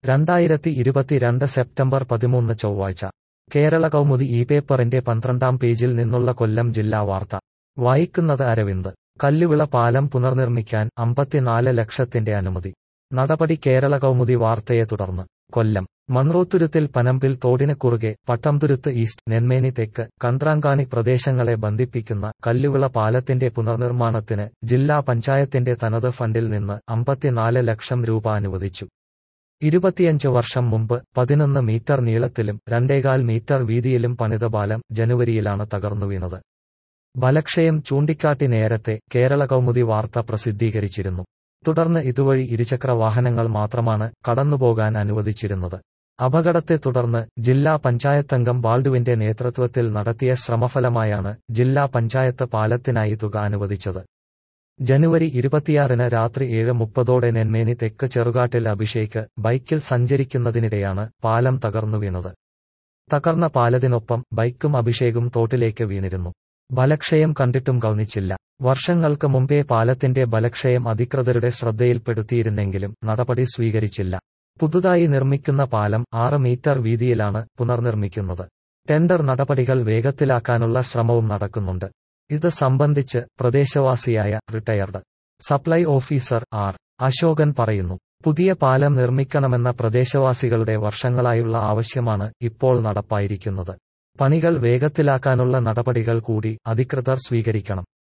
രണ്ടായിരത്തി ഇരുപത്തിരണ്ട് സെപ്റ്റംബർ പതിമൂന്ന് ചൊവ്വാഴ്ച കേരള കൗമുദി ഈ പേപ്പറിന്റെ പന്ത്രണ്ടാം പേജിൽ നിന്നുള്ള കൊല്ലം ജില്ലാ വാർത്ത വായിക്കുന്നത് അരവിന്ദ് കല്ലുവിള പാലം പുനർനിർമ്മിക്കാൻ അമ്പത്തിനാല് ലക്ഷത്തിന്റെ അനുമതി നടപടി കേരള കൗമുദി വാർത്തയെ തുടർന്ന് കൊല്ലം മൺറോത്തുരുത്തിൽ പനമ്പിൽ തോടിന് കുറുകെ പട്ടംതുരുത്ത് ഈസ്റ്റ് നെന്മേനി തെക്ക് കന്ത്രാങ്കാണി പ്രദേശങ്ങളെ ബന്ധിപ്പിക്കുന്ന കല്ലുവിള പാലത്തിന്റെ പുനർനിർമ്മാണത്തിന് ജില്ലാ പഞ്ചായത്തിന്റെ തനത് ഫണ്ടിൽ നിന്ന് അമ്പത്തിനാല് ലക്ഷം രൂപ അനുവദിച്ചു ഇരുപത്തിയഞ്ച് വർഷം മുമ്പ് പതിനൊന്ന് മീറ്റർ നീളത്തിലും രണ്ടേകാൽ മീറ്റർ വീതിയിലും പണിത പാലം ജനുവരിയിലാണ് തകർന്നു വീണത് ബലക്ഷയം ചൂണ്ടിക്കാട്ടി നേരത്തെ കേരള കൗമുദി വാർത്ത പ്രസിദ്ധീകരിച്ചിരുന്നു തുടർന്ന് ഇതുവഴി ഇരുചക്ര വാഹനങ്ങൾ മാത്രമാണ് കടന്നുപോകാൻ അനുവദിച്ചിരുന്നത് അപകടത്തെ തുടർന്ന് ജില്ലാ പഞ്ചായത്തംഗം ബാൾഡുവിന്റെ നേതൃത്വത്തിൽ നടത്തിയ ശ്രമഫലമായാണ് ജില്ലാ പഞ്ചായത്ത് പാലത്തിനായി തുക അനുവദിച്ചത് ജനുവരി ഇരുപത്തിയാറിന് രാത്രി ഏഴ് മുപ്പതോടെ നെന്മേനി തെക്ക് ചെറുകാട്ടിൽ അഭിഷേക് ബൈക്കിൽ സഞ്ചരിക്കുന്നതിനിടെയാണ് പാലം തകർന്നു വീണത് തകർന്ന പാലത്തിനൊപ്പം ബൈക്കും അഭിഷേകും തോട്ടിലേക്ക് വീണിരുന്നു ബലക്ഷയം കണ്ടിട്ടും കൗന്നിച്ചില്ല വർഷങ്ങൾക്ക് മുമ്പേ പാലത്തിന്റെ ബലക്ഷയം അധികൃതരുടെ ശ്രദ്ധയിൽപ്പെടുത്തിയിരുന്നെങ്കിലും നടപടി സ്വീകരിച്ചില്ല പുതുതായി നിർമ്മിക്കുന്ന പാലം ആറ് മീറ്റർ വീതിയിലാണ് പുനർനിർമ്മിക്കുന്നത് ടെൻഡർ നടപടികൾ വേഗത്തിലാക്കാനുള്ള ശ്രമവും നടക്കുന്നുണ്ട് ഇത് സംബന്ധിച്ച് പ്രദേശവാസിയായ retired supply officer R Asokan പറയുന്നു പുതിയ പാലം നിർമ്മിക്കണമെന്ന പ്രദേശവാസികളുടെ വർഷങ്ങളായുള്ള ആവശ്യമാണ് ഇപ്പോൾ നടപ്പായിരിക്കുന്നത് പണികൾ വേഗത്തിലാക്കാനുള്ള നടപടികൾ കൂടി അധികൃതർ സ്വീകരിക്കണം